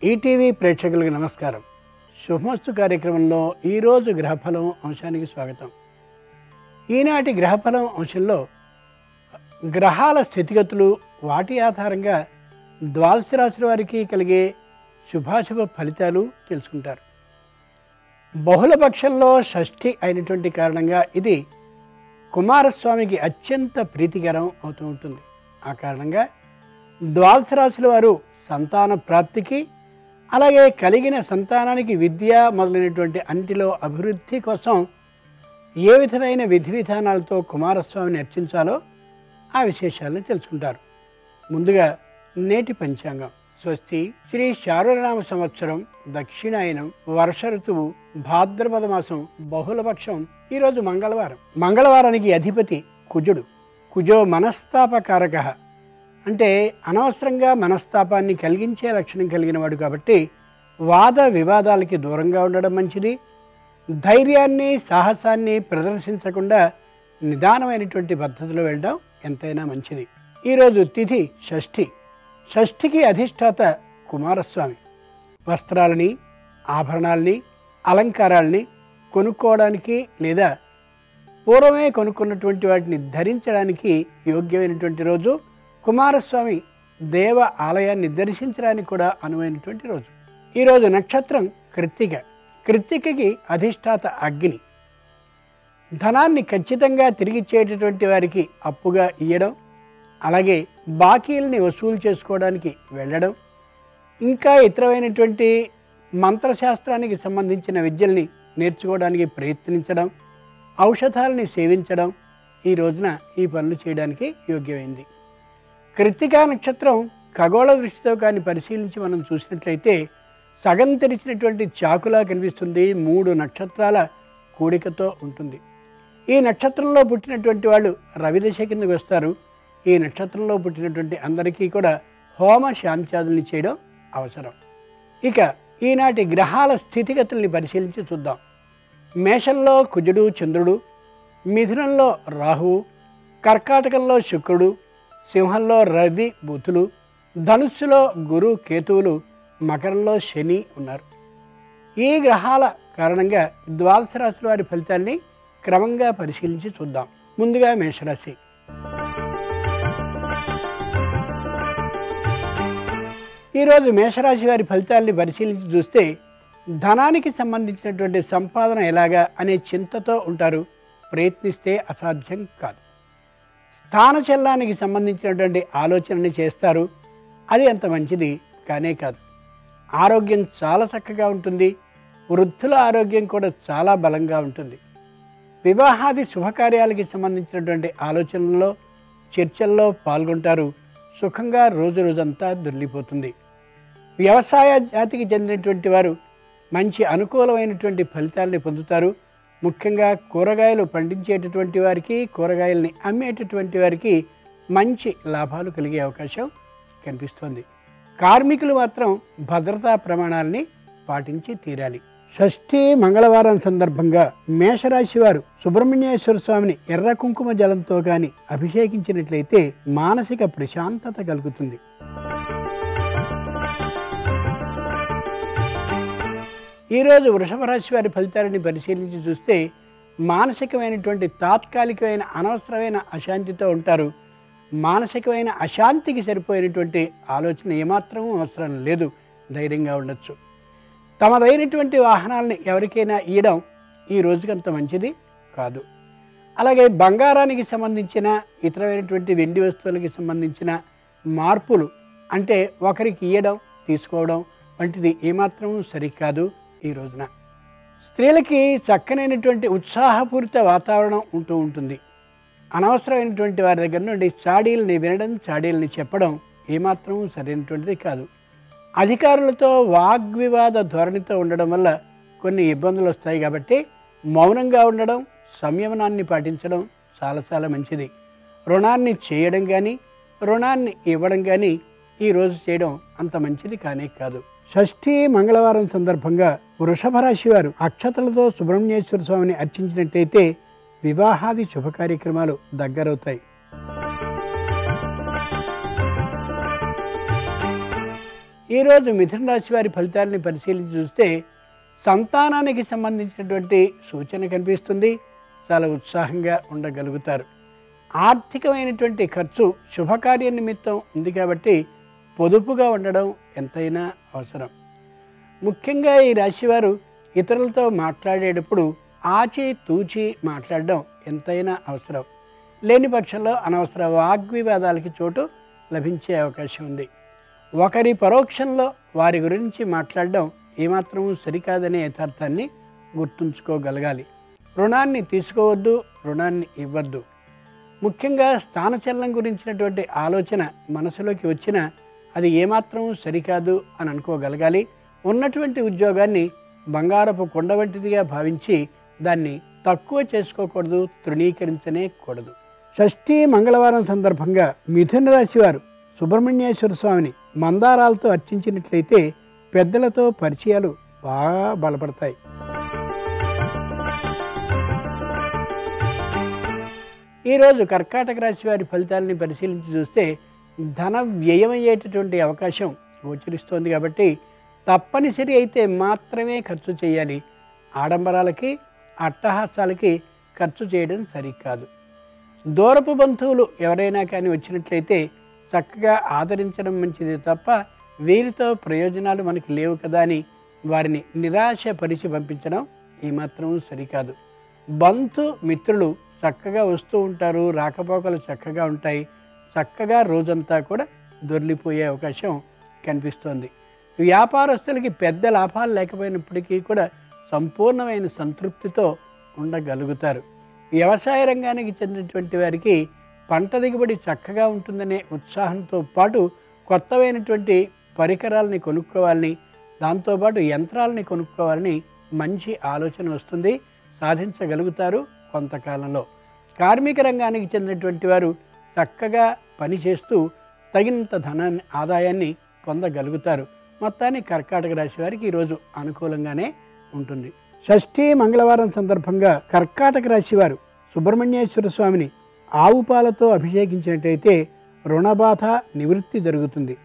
ETV ప్రేక్షకులకు నమస్కారం శుభమస్తు కార్యక్రమంలో ఈరోజు గ్రహఫలం అంశానికి స్వాగతం ఈనాటి గ్రహఫలం అంశంలో గ్రహాల స్థితిగతులు వాటి ఆధారంగా ద్వాదశ రాశుల వారికి కలిగే శుభాశుభ ఫలితాలు తెలుసుకుంటారు బహుళ పక్షంలో షష్ఠి అయినటువంటి కారణంగా ఇది కుమారస్వామికి అత్యంత ప్రీతికరం అవుతూ ఉంటుంది ఆ కారణంగా ద్వాదశ రాశుల వారు సంతాన ప్రాప్తికి అలాగే కలిగిన సంతానానికి విద్య మొదలైనటువంటి అంటిలో అభివృద్ధి కోసం ఏ విధమైన విధి విధానాలతో కుమారస్వామిని అర్చించాలో ఆ విశేషాలను తెలుసుకుంటారు ముందుగా నేటి పంచాంగం స్వస్తి శ్రీ శారనామ సంవత్సరం దక్షిణాయనం వర్ష ఋతువు భాద్రపద మాసం బహుళపక్షం ఈరోజు మంగళవారం మంగళవారానికి అధిపతి కుజుడు కుజో మనస్తాపకారక అంటే అనవసరంగా మనస్తాపాన్ని కలిగించే లక్షణం కలిగిన వాడు కాబట్టి వాద వివాదాలకి దూరంగా ఉండడం మంచిది ధైర్యాన్ని సాహసాన్ని ప్రదర్శించకుండా నిదానమైనటువంటి పద్ధతిలో వెళ్ళడం ఎంతైనా మంచిది ఈరోజు తిథి షష్ఠి షష్ఠికి అధిష్టాత కుమారస్వామి వస్త్రాలని ఆభరణాలని అలంకారాలని కొనుక్కోవడానికి లేదా పూర్వమే కొనుక్కున్నటువంటి వాటిని ధరించడానికి యోగ్యమైనటువంటి రోజు కుమారస్వామి దేవ ఆలయాన్ని దర్శించడానికి కూడా అనువైనటువంటి రోజు ఈరోజు నక్షత్రం కృత్తిక కృత్తికకి అధిష్టాత అగ్ని ధనాన్ని ఖచ్చితంగా తిరిగిచ్చేటటువంటి వారికి అప్పుగా ఇయ్యడం అలాగే బాకీల్ని వసూలు చేసుకోవడానికి వెళ్ళడం ఇంకా ఇతరమైనటువంటి మంత్రశాస్త్రానికి సంబంధించిన విద్యల్ని నేర్చుకోవడానికి ప్రయత్నించడం ఔషధాలని సేవించడం ఈ రోజున ఈ పనులు చేయడానికి యోగ్యమైంది కృత్తికా నక్షత్రం ఖగోళ దృష్టితో కానీ పరిశీలించి మనం చూసినట్లయితే సగం తెరిచినటువంటి చాకులా కనిపిస్తుంది మూడు నక్షత్రాల కూడికతో ఉంటుంది ఈ నక్షత్రంలో పుట్టినటువంటి వాళ్ళు రవిదశ కిందకు వస్తారు ఈ నక్షత్రంలో పుట్టినటువంటి అందరికీ కూడా హోమ శాంత్యాదుల్ని చేయడం అవసరం ఇక ఈనాటి గ్రహాల స్థితిగతుల్ని పరిశీలించి చూద్దాం మేషంలో కుజుడు చంద్రుడు మిథునంలో రాహువు కర్కాటకంలో శుక్రుడు సింహంలో రవి బుధులు ధనుస్సులో గురు కేతువులు మకరంలో శని ఉన్నారు ఈ గ్రహాల కారణంగా ద్వాదశ రాశుల వారి ఫలితాల్ని క్రమంగా పరిశీలించి చూద్దాం ముందుగా మేషరాశి ఈరోజు మేషరాశి వారి ఫలితాల్ని పరిశీలించి చూస్తే ధనానికి సంబంధించినటువంటి సంపాదన ఎలాగా అనే చింతతో ఉంటారు ప్రయత్నిస్తే అసాధ్యం కాదు స్థానచలనానికి సంబంధించినటువంటి ఆలోచనని చేస్తారు అది అంత మంచిది కానే కాదు ఆరోగ్యం చాలా చక్కగా ఉంటుంది వృద్ధుల ఆరోగ్యం కూడా చాలా బలంగా ఉంటుంది వివాహాది శుభకార్యాలకి సంబంధించినటువంటి ఆలోచనల్లో చర్చల్లో పాల్గొంటారు సుఖంగా రోజు రోజంతా దొర్లిపోతుంది వ్యవసాయ జాతికి చెందినటువంటి వారు మంచి అనుకూలమైనటువంటి ఫలితాలని పొందుతారు ముఖ్యంగా కూరగాయలు పండించేటటువంటి వారికి కూరగాయల్ని అమ్మేటటువంటి వారికి మంచి లాభాలు కలిగే అవకాశం కనిపిస్తోంది కార్మికులు మాత్రం భద్రతా ప్రమాణాలని పాటించి తీరాలి షష్ఠి మంగళవారం సందర్భంగా మేషరాశి వారు సుబ్రహ్మణ్యేశ్వర స్వామిని ఎర్ర కుంకుమ జలంతో గాని అభిషేకించినట్లయితే మానసిక ప్రశాంతత కలుగుతుంది ఈరోజు వృషభ రాశి వారి ఫలితాలని పరిశీలించి చూస్తే మానసికమైనటువంటి తాత్కాలికమైన అనవసరమైన అశాంతితో ఉంటారు మానసికమైన అశాంతికి సరిపోయినటువంటి ఆలోచన ఏమాత్రమూ అవసరం లేదు ధైర్యంగా ఉండొచ్చు తమదైనటువంటి వాహనాలని ఎవరికైనా ఇవ్వడం ఈ రోజుకంత మంచిది కాదు అలాగే బంగారానికి సంబంధించిన ఇతరమైనటువంటి వెండి వస్తువులకి సంబంధించిన మార్పులు అంటే ఒకరికి ఇవ్వడం తీసుకోవడం వంటిది ఏమాత్రమూ సరికాదు ఈ రోజున స్త్రీలకి చక్కనైనటువంటి ఉత్సాహపూరిత వాతావరణం ఉంటూ ఉంటుంది అనవసరమైనటువంటి వారి దగ్గర నుండి చాడీలని వినడం చాడీలని చెప్పడం ఏమాత్రం సరైనటువంటిది కాదు అధికారులతో వాగ్వివాద ధోరణితో ఉండడం వల్ల కొన్ని ఇబ్బందులు వస్తాయి కాబట్టి మౌనంగా ఉండడం సంయమనాన్ని పాటించడం చాలా చాలా మంచిది రుణాన్ని చేయడం కానీ రుణాన్ని ఇవ్వడం కానీ ఈ రోజు చేయడం అంత మంచిది కానే కాదు షష్ఠి మంగళవారం సందర్భంగా వృషభ రాశి వారు అక్షతలతో సుబ్రహ్మణ్యేశ్వర స్వామిని అర్చించినట్టయితే వివాహాది శుభ కార్యక్రమాలు దగ్గరవుతాయి ఈరోజు మిథున రాశి వారి ఫలితాలని పరిశీలించి చూస్తే సంతానానికి సంబంధించినటువంటి సూచన కనిపిస్తుంది చాలా ఉత్సాహంగా ఉండగలుగుతారు ఆర్థికమైనటువంటి ఖర్చు శుభకార్య నిమిత్తం ఉంది కాబట్టి పొదుపుగా ఉండడం ఎంతైనా అవసరం ముఖ్యంగా ఈ రాశివారు ఇతరులతో మాట్లాడేటప్పుడు ఆచి తూచి మాట్లాడడం ఎంతైనా అవసరం లేని పక్షంలో అనవసర వాగ్వివాదాలకి చోటు లభించే అవకాశం ఉంది ఒకరి పరోక్షంలో వారి గురించి మాట్లాడడం ఏమాత్రము సరికాదనే యథార్థాన్ని గుర్తుంచుకోగలగాలి రుణాన్ని తీసుకోవద్దు రుణాన్ని ఇవ్వద్దు ముఖ్యంగా స్థానచలనం గురించినటువంటి ఆలోచన మనసులోకి వచ్చిన అది ఏమాత్రం సరికాదు అని అనుకోగలగాలి ఉన్నటువంటి ఉద్యోగాన్ని బంగారపు కొండ వంటిదిగా భావించి దాన్ని తక్కువ చేసుకోకూడదు తృణీకరించనే కూడదు షష్ఠీ మంగళవారం సందర్భంగా మిథున రాశి వారు సుబ్రహ్మణ్యేశ్వర స్వామిని మందారాలతో అర్చించినట్లయితే పెద్దలతో పరిచయాలు బాగా బలపడతాయి ఈరోజు కర్కాటక రాశి వారి ఫలితాలని పరిశీలించి చూస్తే ధన వ్యయమయ్యేటటువంటి అవకాశం గోచరిస్తోంది కాబట్టి తప్పనిసరి అయితే మాత్రమే ఖర్చు చేయాలి ఆడంబరాలకి అట్టహాసాలకి ఖర్చు చేయడం సరికాదు దూరపు బంధువులు ఎవరైనా కానీ వచ్చినట్లయితే చక్కగా ఆదరించడం మంచిది తప్ప వీరితో ప్రయోజనాలు మనకి లేవు కదా అని వారిని నిరాశపరిచి పంపించడం ఏమాత్రం సరికాదు బంధు మిత్రులు చక్కగా వస్తూ ఉంటారు రాకపోకలు చక్కగా ఉంటాయి చక్కగా రోజంతా కూడా దొర్లిపోయే అవకాశం కనిపిస్తోంది వ్యాపారస్తులకి పెద్ద లాభాలు లేకపోయినప్పటికీ కూడా సంపూర్ణమైన సంతృప్తితో ఉండగలుగుతారు వ్యవసాయ రంగానికి చెందినటువంటి వారికి పంట దిగుబడి చక్కగా ఉంటుందనే ఉత్సాహంతో పాటు కొత్తవైనటువంటి పరికరాలని కొనుక్కోవాలని దాంతోపాటు యంత్రాలని కొనుక్కోవాలని మంచి ఆలోచన వస్తుంది సాధించగలుగుతారు కొంతకాలంలో కార్మిక రంగానికి చెందినటువంటి వారు చక్కగా పనిచేస్తూ తగినంత ధనాన్ని ఆదాయాన్ని పొందగలుగుతారు మొత్తానికి కర్కాటక రాశి వారికి ఈరోజు అనుకూలంగానే ఉంటుంది షష్ఠీ మంగళవారం సందర్భంగా కర్కాటక రాశి వారు సుబ్రహ్మణ్యేశ్వర స్వామిని ఆవు పాలతో అభిషేకించినట్టయితే రుణబాధ నివృత్తి జరుగుతుంది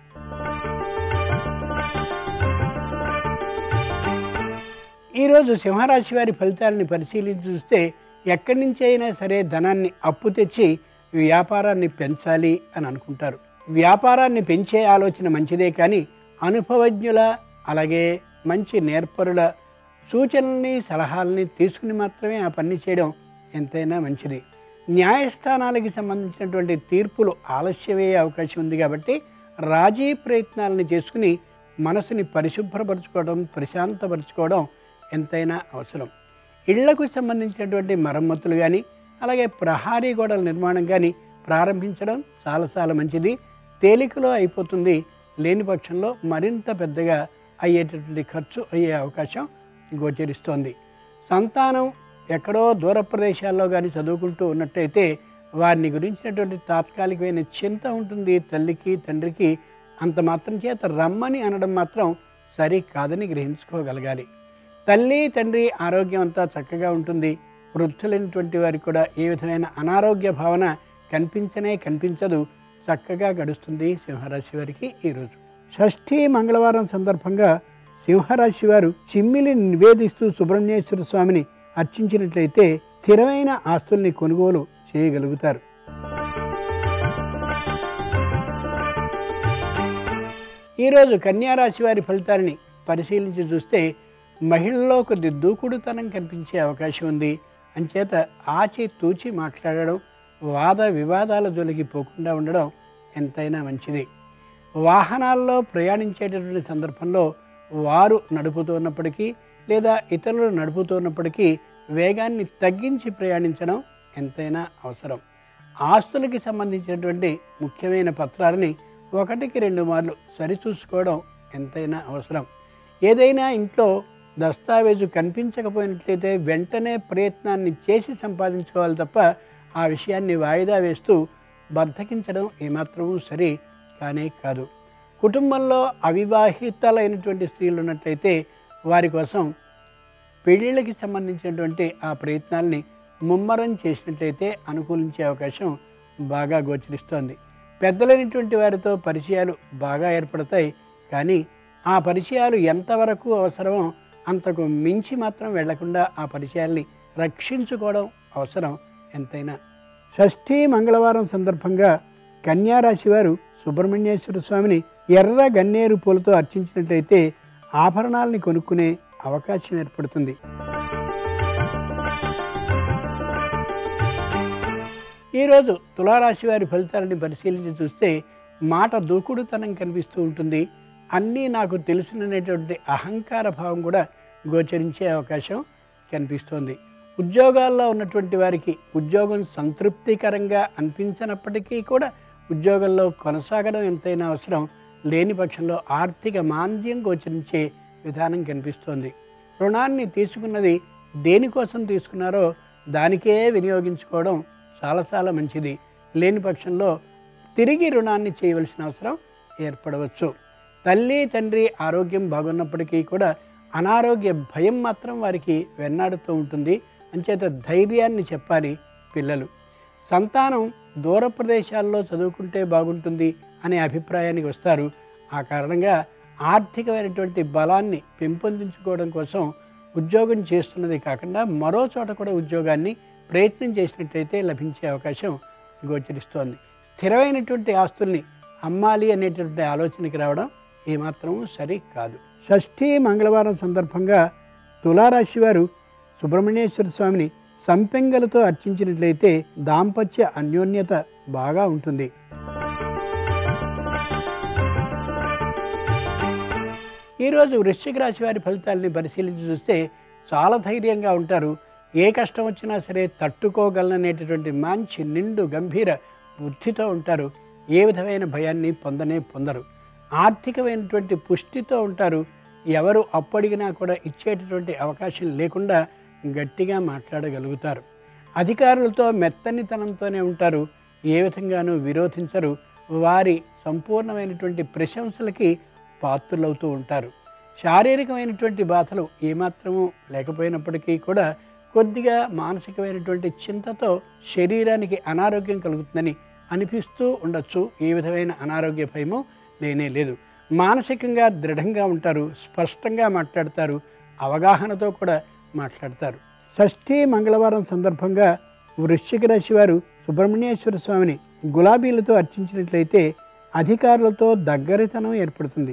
ఈరోజు సింహరాశి వారి ఫలితాలని పరిశీలించి చూస్తే ఎక్కడి నుంచి అయినా సరే ధనాన్ని అప్పు తెచ్చి వ్యాపారాన్ని పెంచాలి అని అనుకుంటారు వ్యాపారాన్ని పెంచే ఆలోచన మంచిదే కానీ అనుభవజ్ఞుల అలాగే మంచి నేర్పరుల సూచనల్ని సలహాలని తీసుకుని మాత్రమే ఆ పని చేయడం ఎంతైనా మంచిది న్యాయస్థానాలకి సంబంధించినటువంటి తీర్పులు ఆలస్యమయ్యే అవకాశం ఉంది కాబట్టి రాజీ ప్రయత్నాలను చేసుకుని మనసుని పరిశుభ్రపరచుకోవడం ప్రశాంతపరచుకోవడం ఎంతైనా అవసరం ఇళ్లకు సంబంధించినటువంటి మరమ్మతులు కానీ అలాగే ప్రహారీ గోడల నిర్మాణం కానీ ప్రారంభించడం చాలా చాలా మంచిది తేలికలో అయిపోతుంది లేని పక్షంలో మరింత పెద్దగా అయ్యేటటువంటి ఖర్చు అయ్యే అవకాశం గోచరిస్తోంది సంతానం ఎక్కడో దూర ప్రదేశాల్లో కానీ చదువుకుంటూ ఉన్నట్టయితే వారిని గురించినటువంటి తాత్కాలికమైన చింత ఉంటుంది తల్లికి తండ్రికి అంత మాత్రం చేత రమ్మని అనడం మాత్రం సరి కాదని గ్రహించుకోగలగాలి తల్లి తండ్రి ఆరోగ్యం అంతా చక్కగా ఉంటుంది వృద్ధులైనటువంటి వారికి కూడా ఏ విధమైన అనారోగ్య భావన కనిపించనే కనిపించదు చక్కగా గడుస్తుంది సింహరాశి వారికి ఈరోజు షష్ఠీ మంగళవారం సందర్భంగా సింహరాశి వారు చిమ్మిలిని నివేదిస్తూ సుబ్రహ్మణ్యేశ్వర స్వామిని అర్చించినట్లయితే స్థిరమైన ఆస్తుల్ని కొనుగోలు చేయగలుగుతారు ఈరోజు కన్యారాశి వారి ఫలితాలని పరిశీలించి చూస్తే మహిళల్లో కొద్ది దూకుడుతనం కనిపించే అవకాశం ఉంది అంచేత ఆచి తూచి మాట్లాడడం వాద వివాదాల జోలికి పోకుండా ఉండడం ఎంతైనా మంచిది వాహనాల్లో ప్రయాణించేటటువంటి సందర్భంలో వారు నడుపుతున్నప్పటికీ లేదా ఇతరులు నడుపుతున్నప్పటికీ వేగాన్ని తగ్గించి ప్రయాణించడం ఎంతైనా అవసరం ఆస్తులకి సంబంధించినటువంటి ముఖ్యమైన పత్రాలని ఒకటికి రెండు మార్లు సరిచూసుకోవడం ఎంతైనా అవసరం ఏదైనా ఇంట్లో దస్తావేజు కనిపించకపోయినట్లయితే వెంటనే ప్రయత్నాన్ని చేసి సంపాదించుకోవాలి తప్ప ఆ విషయాన్ని వాయిదా వేస్తూ బద్దకించడం ఏమాత్రమూ సరి కానే కాదు కుటుంబంలో అవివాహితలైనటువంటి స్త్రీలు ఉన్నట్లయితే వారి కోసం పెళ్ళిళ్ళకి సంబంధించినటువంటి ఆ ప్రయత్నాల్ని ముమ్మరం చేసినట్లయితే అనుకూలించే అవకాశం బాగా గోచరిస్తోంది పెద్దలైనటువంటి వారితో పరిచయాలు బాగా ఏర్పడతాయి కానీ ఆ పరిచయాలు ఎంతవరకు అవసరమో అంతకు మించి మాత్రం వెళ్లకుండా ఆ పరిచయాల్ని రక్షించుకోవడం అవసరం ఎంతైనా షష్ఠీ మంగళవారం సందర్భంగా కన్యారాశి వారు సుబ్రహ్మణ్యేశ్వర స్వామిని ఎర్ర గన్నేరు పూలతో అర్చించినట్లయితే ఆభరణాలని కొనుక్కునే అవకాశం ఏర్పడుతుంది ఈరోజు తులారాశి వారి ఫలితాలని పరిశీలించి చూస్తే మాట దూకుడుతనం కనిపిస్తూ ఉంటుంది అన్నీ నాకు తెలుసుననేటువంటి అహంకార భావం కూడా గోచరించే అవకాశం కనిపిస్తోంది ఉద్యోగాల్లో ఉన్నటువంటి వారికి ఉద్యోగం సంతృప్తికరంగా అనిపించినప్పటికీ కూడా ఉద్యోగంలో కొనసాగడం ఎంతైనా అవసరం లేని పక్షంలో ఆర్థిక మాంద్యం గోచరించే విధానం కనిపిస్తోంది రుణాన్ని తీసుకున్నది దేనికోసం తీసుకున్నారో దానికే వినియోగించుకోవడం చాలా చాలా మంచిది లేని పక్షంలో తిరిగి రుణాన్ని చేయవలసిన అవసరం ఏర్పడవచ్చు తల్లి తండ్రి ఆరోగ్యం బాగున్నప్పటికీ కూడా అనారోగ్య భయం మాత్రం వారికి వెన్నాడుతూ ఉంటుంది అంచేత ధైర్యాన్ని చెప్పాలి పిల్లలు సంతానం దూర ప్రదేశాల్లో చదువుకుంటే బాగుంటుంది అనే అభిప్రాయానికి వస్తారు ఆ కారణంగా ఆర్థికమైనటువంటి బలాన్ని పెంపొందించుకోవడం కోసం ఉద్యోగం చేస్తున్నది కాకుండా మరో చోట కూడా ఉద్యోగాన్ని ప్రయత్నం చేసినట్లయితే లభించే అవకాశం గోచరిస్తోంది స్థిరమైనటువంటి ఆస్తుల్ని అమ్మాలి అనేటువంటి ఆలోచనకి రావడం ఏమాత్రం సరి కాదు షష్ఠీ మంగళవారం సందర్భంగా తులారాశి వారు సుబ్రహ్మణ్యేశ్వర స్వామిని సంపెంగలతో అర్చించినట్లయితే దాంపత్య అన్యోన్యత బాగా ఉంటుంది ఈరోజు వృశ్చిక రాశి వారి ఫలితాలని పరిశీలించి చూస్తే చాలా ధైర్యంగా ఉంటారు ఏ కష్టం వచ్చినా సరే తట్టుకోగలననేటటువంటి మంచి నిండు గంభీర బుద్ధితో ఉంటారు ఏ విధమైన భయాన్ని పొందనే పొందరు ఆర్థికమైనటువంటి పుష్టితో ఉంటారు ఎవరు అప్పడిగినా కూడా ఇచ్చేటటువంటి అవకాశం లేకుండా గట్టిగా మాట్లాడగలుగుతారు అధికారులతో మెత్తనితనంతోనే ఉంటారు ఏ విధంగానూ విరోధించరు వారి సంపూర్ణమైనటువంటి ప్రశంసలకి పాత్రులవుతూ ఉంటారు శారీరకమైనటువంటి బాధలు ఏమాత్రమూ లేకపోయినప్పటికీ కూడా కొద్దిగా మానసికమైనటువంటి చింతతో శరీరానికి అనారోగ్యం కలుగుతుందని అనిపిస్తూ ఉండొచ్చు ఏ విధమైన అనారోగ్య భయము లేనే లేదు మానసికంగా దృఢంగా ఉంటారు స్పష్టంగా మాట్లాడతారు అవగాహనతో కూడా మాట్లాడతారు షష్ఠీ మంగళవారం సందర్భంగా వృశ్చిక రాశి వారు సుబ్రహ్మణ్యేశ్వర స్వామిని గులాబీలతో అర్చించినట్లయితే అధికారులతో దగ్గరితనం ఏర్పడుతుంది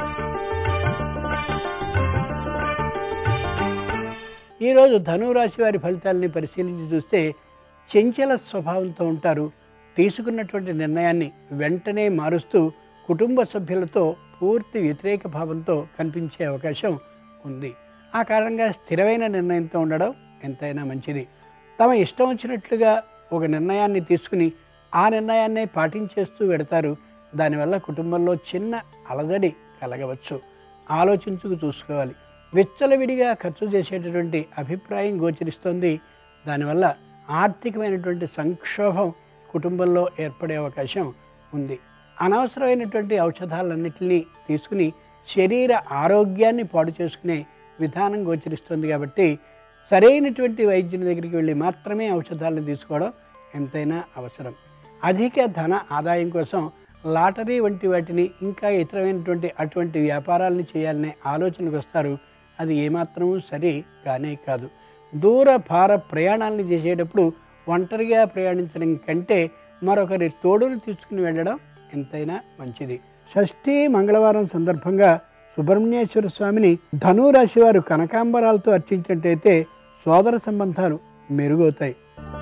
ఈరోజు ధనురాశి వారి ఫలితాలని పరిశీలించి చూస్తే చెంచల స్వభావంతో ఉంటారు తీసుకున్నటువంటి నిర్ణయాన్ని వెంటనే మారుస్తూ కుటుంబ సభ్యులతో పూర్తి వ్యతిరేక భావంతో కనిపించే అవకాశం ఉంది ఆ కారణంగా స్థిరమైన నిర్ణయంతో ఉండడం ఎంతైనా మంచిది తమ ఇష్టం వచ్చినట్లుగా ఒక నిర్ణయాన్ని తీసుకుని ఆ నిర్ణయాన్నే పాటించేస్తూ వెడతారు దానివల్ల కుటుంబంలో చిన్న అలజడి కలగవచ్చు ఆలోచించుకు చూసుకోవాలి విచ్చలవిడిగా ఖర్చు చేసేటటువంటి అభిప్రాయం గోచరిస్తోంది దానివల్ల ఆర్థికమైనటువంటి సంక్షోభం కుటుంబంలో ఏర్పడే అవకాశం ఉంది అనవసరమైనటువంటి ఔషధాలన్నింటినీ తీసుకుని శరీర ఆరోగ్యాన్ని పాడు చేసుకునే విధానం గోచరిస్తుంది కాబట్టి సరైనటువంటి వైద్యుని దగ్గరికి వెళ్ళి మాత్రమే ఔషధాలను తీసుకోవడం ఎంతైనా అవసరం అధిక ధన ఆదాయం కోసం లాటరీ వంటి వాటిని ఇంకా ఇతరమైనటువంటి అటువంటి వ్యాపారాలను చేయాలనే ఆలోచనకు వస్తారు అది ఏమాత్రమూ సరి కానే కాదు దూర భార ప్రయాణాలను చేసేటప్పుడు ఒంటరిగా ప్రయాణించడం కంటే మరొకరి తోడును తీసుకుని వెళ్ళడం ఎంతైనా మంచిది షష్ఠీ మంగళవారం సందర్భంగా సుబ్రహ్మణ్యేశ్వర స్వామిని ధనురాశి వారు కనకాంబరాలతో అర్చించినట్టయితే సోదర సంబంధాలు మెరుగవుతాయి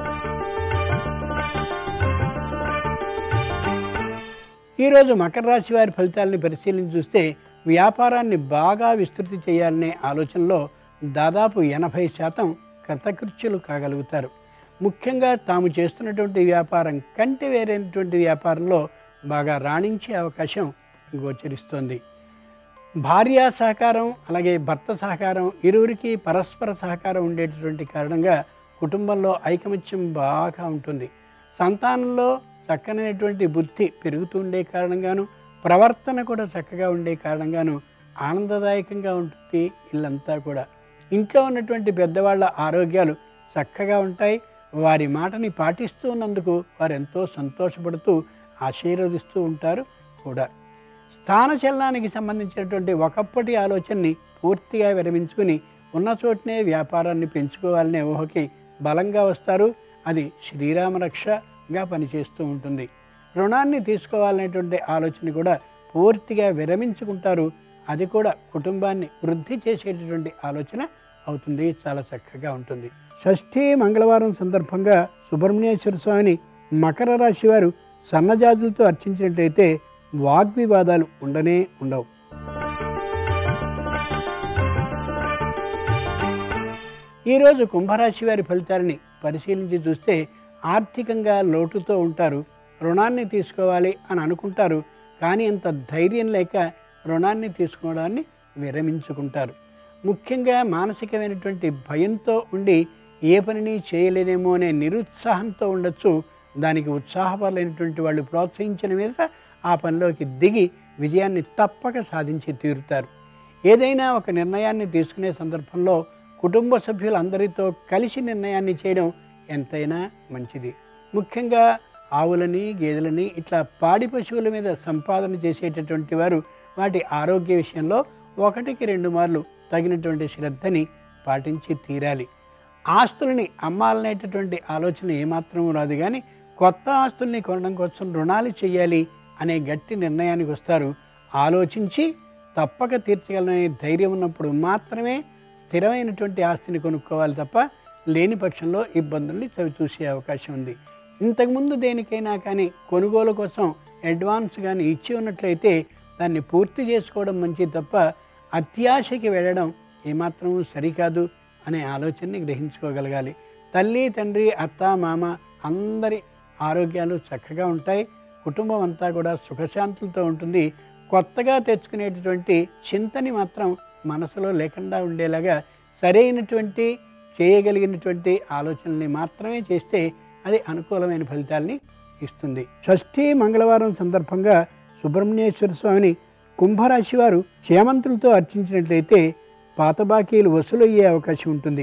ఈరోజు మకర రాశి వారి ఫలితాలని పరిశీలించి చూస్తే వ్యాపారాన్ని బాగా విస్తృతి చేయాలనే ఆలోచనలో దాదాపు ఎనభై శాతం కృతకృత్యులు కాగలుగుతారు ముఖ్యంగా తాము చేస్తున్నటువంటి వ్యాపారం కంటే వేరైనటువంటి వ్యాపారంలో బాగా రాణించే అవకాశం గోచరిస్తోంది భార్య సహకారం అలాగే భర్త సహకారం ఇరువురికి పరస్పర సహకారం ఉండేటటువంటి కారణంగా కుటుంబంలో ఐకమత్యం బాగా ఉంటుంది సంతానంలో చక్కనైనటువంటి బుద్ధి పెరుగుతూ ఉండే కారణంగాను ప్రవర్తన కూడా చక్కగా ఉండే కారణంగాను ఆనందదాయకంగా ఉంటుంది ఇల్లంతా కూడా ఇంట్లో ఉన్నటువంటి పెద్దవాళ్ళ ఆరోగ్యాలు చక్కగా ఉంటాయి వారి మాటని పాటిస్తూ ఉన్నందుకు వారు ఎంతో సంతోషపడుతూ ఆశీర్వదిస్తూ ఉంటారు కూడా స్థానచలనానికి సంబంధించినటువంటి ఒకప్పటి ఆలోచనని పూర్తిగా విరమించుకుని ఉన్న చోటనే వ్యాపారాన్ని పెంచుకోవాలనే ఊహకి బలంగా వస్తారు అది శ్రీరామరక్షగా పనిచేస్తూ ఉంటుంది రుణాన్ని తీసుకోవాలనేటువంటి ఆలోచన కూడా పూర్తిగా విరమించుకుంటారు అది కూడా కుటుంబాన్ని వృద్ధి చేసేటటువంటి ఆలోచన అవుతుంది చాలా చక్కగా ఉంటుంది షష్ఠీ మంగళవారం సందర్భంగా సుబ్రహ్మణ్యేశ్వర స్వామిని మకర రాశి వారు సన్నజాజులతో అర్చించినట్లయితే వాగ్వివాదాలు ఉండనే ఉండవు ఈరోజు కుంభరాశి వారి ఫలితాలని పరిశీలించి చూస్తే ఆర్థికంగా లోటుతో ఉంటారు రుణాన్ని తీసుకోవాలి అని అనుకుంటారు కానీ అంత ధైర్యం లేక రుణాన్ని తీసుకోవడాన్ని విరమించుకుంటారు ముఖ్యంగా మానసికమైనటువంటి భయంతో ఉండి ఏ పనిని చేయలేనేమో అనే నిరుత్సాహంతో ఉండొచ్చు దానికి ఉత్సాహపరలేనటువంటి వాళ్ళు ప్రోత్సహించిన మీద ఆ పనిలోకి దిగి విజయాన్ని తప్పక సాధించి తీరుతారు ఏదైనా ఒక నిర్ణయాన్ని తీసుకునే సందర్భంలో కుటుంబ సభ్యులందరితో కలిసి నిర్ణయాన్ని చేయడం ఎంతైనా మంచిది ముఖ్యంగా ఆవులని గేదెలని ఇట్లా పాడి పశువుల మీద సంపాదన చేసేటటువంటి వారు వాటి ఆరోగ్య విషయంలో ఒకటికి రెండు మార్లు తగినటువంటి శ్రద్ధని పాటించి తీరాలి ఆస్తులని అమ్మాలనేటటువంటి ఆలోచన ఏమాత్రం రాదు కానీ కొత్త ఆస్తుల్ని కొనడం కోసం రుణాలు చేయాలి అనే గట్టి నిర్ణయానికి వస్తారు ఆలోచించి తప్పక తీర్చగలననే ధైర్యం ఉన్నప్పుడు మాత్రమే స్థిరమైనటువంటి ఆస్తిని కొనుక్కోవాలి తప్ప లేని పక్షంలో ఇబ్బందుల్ని చవి చూసే అవకాశం ఉంది ఇంతకుముందు దేనికైనా కానీ కొనుగోలు కోసం అడ్వాన్స్ కానీ ఇచ్చి ఉన్నట్లయితే దాన్ని పూర్తి చేసుకోవడం మంచిది తప్ప అత్యాశకి వెళ్ళడం ఏమాత్రం సరికాదు అనే ఆలోచనని గ్రహించుకోగలగాలి తల్లి తండ్రి అత్త మామ అందరి ఆరోగ్యాలు చక్కగా ఉంటాయి కుటుంబం అంతా కూడా సుఖశాంతులతో ఉంటుంది కొత్తగా తెచ్చుకునేటటువంటి చింతని మాత్రం మనసులో లేకుండా ఉండేలాగా సరైనటువంటి చేయగలిగినటువంటి ఆలోచనల్ని మాత్రమే చేస్తే అది అనుకూలమైన ఫలితాల్ని ఇస్తుంది షష్ఠీ మంగళవారం సందర్భంగా సుబ్రహ్మణ్యేశ్వర స్వామిని కుంభరాశి వారు చేమంతులతో అర్చించినట్లయితే పాత బాకీలు వసూలయ్యే అవకాశం ఉంటుంది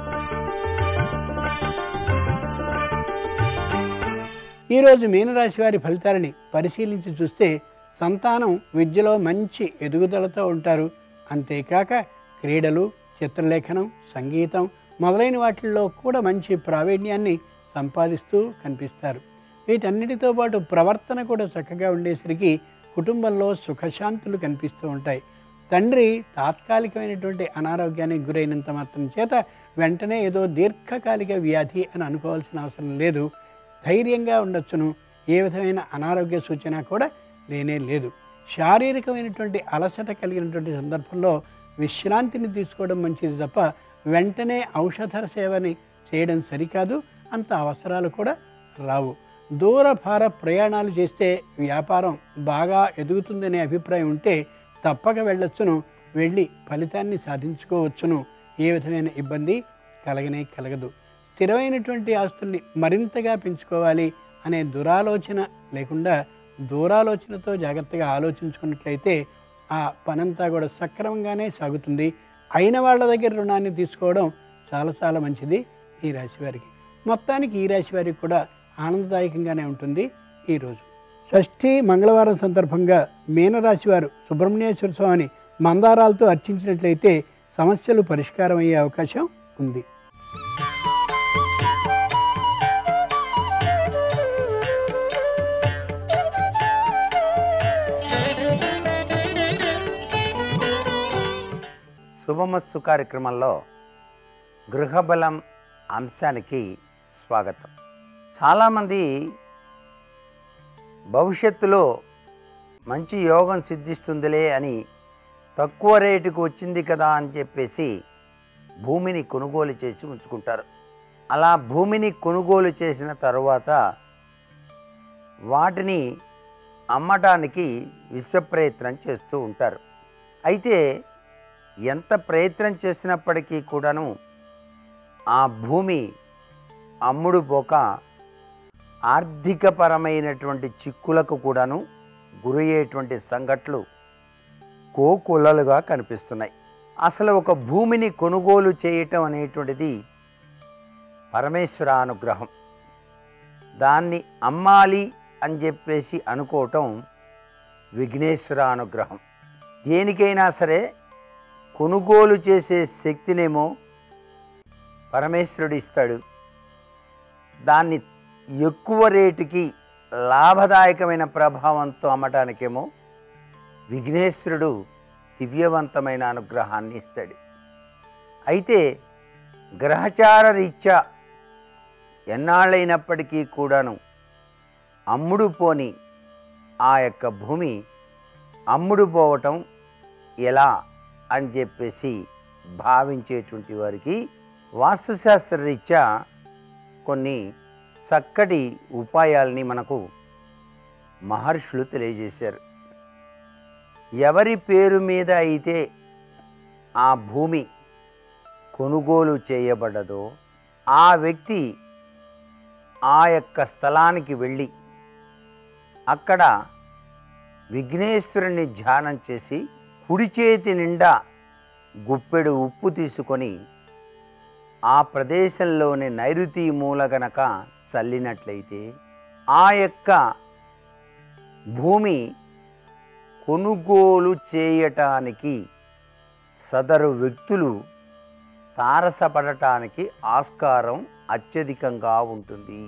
ఈరోజు మీనరాశి వారి ఫలితాలని పరిశీలించి చూస్తే సంతానం విద్యలో మంచి ఎదుగుదలతో ఉంటారు అంతేకాక క్రీడలు చిత్రలేఖనం సంగీతం మొదలైన వాటిల్లో కూడా మంచి ప్రావీణ్యాన్ని సంపాదిస్తూ కనిపిస్తారు వీటన్నిటితో పాటు ప్రవర్తన కూడా చక్కగా ఉండేసరికి కుటుంబంలో సుఖశాంతులు కనిపిస్తూ ఉంటాయి తండ్రి తాత్కాలికమైనటువంటి అనారోగ్యానికి గురైనంత మాత్రం చేత వెంటనే ఏదో దీర్ఘకాలిక వ్యాధి అని అనుకోవాల్సిన అవసరం లేదు ధైర్యంగా ఉండొచ్చును ఏ విధమైన అనారోగ్య సూచన కూడా లేనే లేదు శారీరకమైనటువంటి అలసట కలిగినటువంటి సందర్భంలో విశ్రాంతిని తీసుకోవడం మంచిది తప్ప వెంటనే ఔషధ సేవని చేయడం సరికాదు అంత అవసరాలు కూడా రావు దూర భార ప్రయాణాలు చేస్తే వ్యాపారం బాగా ఎదుగుతుందనే అభిప్రాయం ఉంటే తప్పక వెళ్ళొచ్చును వెళ్ళి ఫలితాన్ని సాధించుకోవచ్చును ఏ విధమైన ఇబ్బంది కలగనే కలగదు స్థిరమైనటువంటి ఆస్తుల్ని మరింతగా పెంచుకోవాలి అనే దురాలోచన లేకుండా దూరాలోచనతో జాగ్రత్తగా ఆలోచించుకున్నట్లయితే ఆ పనంతా కూడా సక్రమంగానే సాగుతుంది అయిన వాళ్ళ దగ్గర రుణాన్ని తీసుకోవడం చాలా చాలా మంచిది ఈ రాశి వారికి మొత్తానికి ఈ రాశి వారికి కూడా ఆనందదాయకంగానే ఉంటుంది ఈరోజు షష్ఠి మంగళవారం సందర్భంగా మీనరాశి వారు సుబ్రహ్మణ్యేశ్వర స్వామిని మందారాలతో అర్చించినట్లయితే సమస్యలు పరిష్కారం అయ్యే అవకాశం ఉంది శుభమస్తు కార్యక్రమంలో గృహబలం అంశానికి స్వాగతం చాలామంది భవిష్యత్తులో మంచి యోగం సిద్ధిస్తుందిలే అని తక్కువ రేటుకు వచ్చింది కదా అని చెప్పేసి భూమిని కొనుగోలు చేసి ఉంచుకుంటారు అలా భూమిని కొనుగోలు చేసిన తరువాత వాటిని అమ్మటానికి విశ్వప్రయత్నం చేస్తూ ఉంటారు అయితే ఎంత ప్రయత్నం చేసినప్పటికీ కూడాను ఆ భూమి అమ్ముడు పోక ఆర్థికపరమైనటువంటి చిక్కులకు కూడాను గురయ్యేటువంటి సంఘటనలు కోకొల్లలుగా కనిపిస్తున్నాయి అసలు ఒక భూమిని కొనుగోలు చేయటం అనేటువంటిది పరమేశ్వర అనుగ్రహం దాన్ని అమ్మాలి అని చెప్పేసి అనుకోవటం విఘ్నేశ్వర అనుగ్రహం దేనికైనా సరే కొనుగోలు చేసే శక్తినేమో పరమేశ్వరుడు ఇస్తాడు దాన్ని ఎక్కువ రేటుకి లాభదాయకమైన ప్రభావంతో అమ్మటానికేమో విఘ్నేశ్వరుడు దివ్యవంతమైన అనుగ్రహాన్ని ఇస్తాడు అయితే గ్రహచార రీత్యా ఎన్నాళ్ళైనప్పటికీ కూడాను అమ్ముడు పోని ఆ యొక్క భూమి అమ్ముడు పోవటం ఎలా అని చెప్పేసి భావించేటువంటి వారికి వాస్తుశాస్త్ర రీత్యా కొన్ని చక్కటి ఉపాయాల్ని మనకు మహర్షులు తెలియజేశారు ఎవరి పేరు మీద అయితే ఆ భూమి కొనుగోలు చేయబడదో ఆ వ్యక్తి ఆ యొక్క స్థలానికి వెళ్ళి అక్కడ విఘ్నేశ్వరుని ధ్యానం చేసి కుడి చేతి నిండా గుప్పెడు ఉప్పు తీసుకొని ఆ ప్రదేశంలోని నైరుతి మూల గనక చల్లినట్లయితే ఆ యొక్క భూమి కొనుగోలు చేయటానికి సదరు వ్యక్తులు తారసపడటానికి ఆస్కారం అత్యధికంగా ఉంటుంది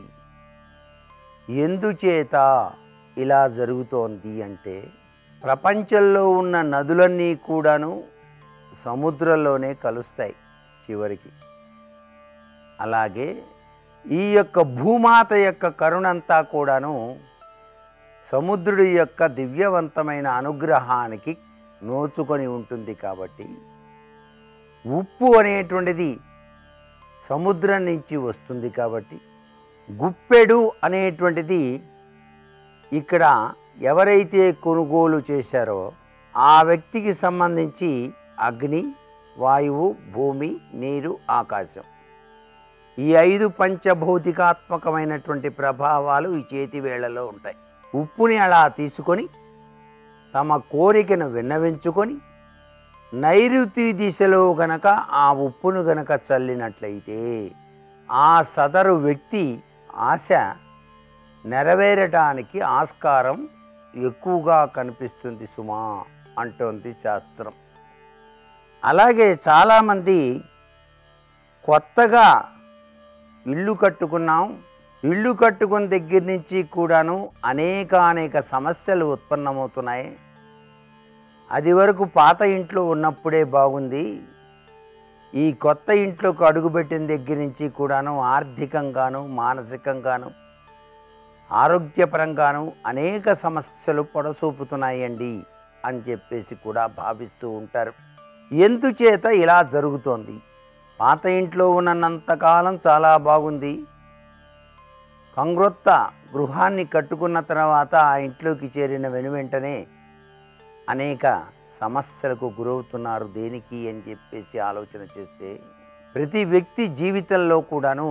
ఎందుచేత ఇలా జరుగుతోంది అంటే ప్రపంచంలో ఉన్న నదులన్నీ కూడాను సముద్రంలోనే కలుస్తాయి చివరికి అలాగే ఈ యొక్క భూమాత యొక్క కరుణంతా కూడాను సముద్రుడి యొక్క దివ్యవంతమైన అనుగ్రహానికి నోచుకొని ఉంటుంది కాబట్టి ఉప్పు అనేటువంటిది సముద్రం నుంచి వస్తుంది కాబట్టి గుప్పెడు అనేటువంటిది ఇక్కడ ఎవరైతే కొనుగోలు చేశారో ఆ వ్యక్తికి సంబంధించి అగ్ని వాయువు భూమి నీరు ఆకాశం ఈ ఐదు పంచభౌతికాత్మకమైనటువంటి ప్రభావాలు ఈ చేతి వేళలో ఉంటాయి ఉప్పుని అలా తీసుకొని తమ కోరికను విన్నవించుకొని నైరుతి దిశలో గనక ఆ ఉప్పును గనక చల్లినట్లయితే ఆ సదరు వ్యక్తి ఆశ నెరవేరటానికి ఆస్కారం ఎక్కువగా కనిపిస్తుంది సుమా అంటోంది శాస్త్రం అలాగే చాలామంది కొత్తగా ఇల్లు కట్టుకున్నాం ఇల్లు కట్టుకున్న దగ్గర నుంచి కూడాను అనేక అనేక సమస్యలు ఉత్పన్నమవుతున్నాయి అది వరకు పాత ఇంట్లో ఉన్నప్పుడే బాగుంది ఈ కొత్త ఇంట్లోకి అడుగుపెట్టిన దగ్గర నుంచి కూడాను ఆర్థికంగాను మానసికంగాను ఆరోగ్యపరంగాను అనేక సమస్యలు పొడసూపుతున్నాయండి అని చెప్పేసి కూడా భావిస్తూ ఉంటారు ఎందుచేత ఇలా జరుగుతోంది పాత ఇంట్లో ఉన్నంతకాలం చాలా బాగుంది కంగ్రొత్త గృహాన్ని కట్టుకున్న తర్వాత ఆ ఇంట్లోకి చేరిన వెను వెంటనే అనేక సమస్యలకు గురవుతున్నారు దేనికి అని చెప్పేసి ఆలోచన చేస్తే ప్రతి వ్యక్తి జీవితంలో కూడాను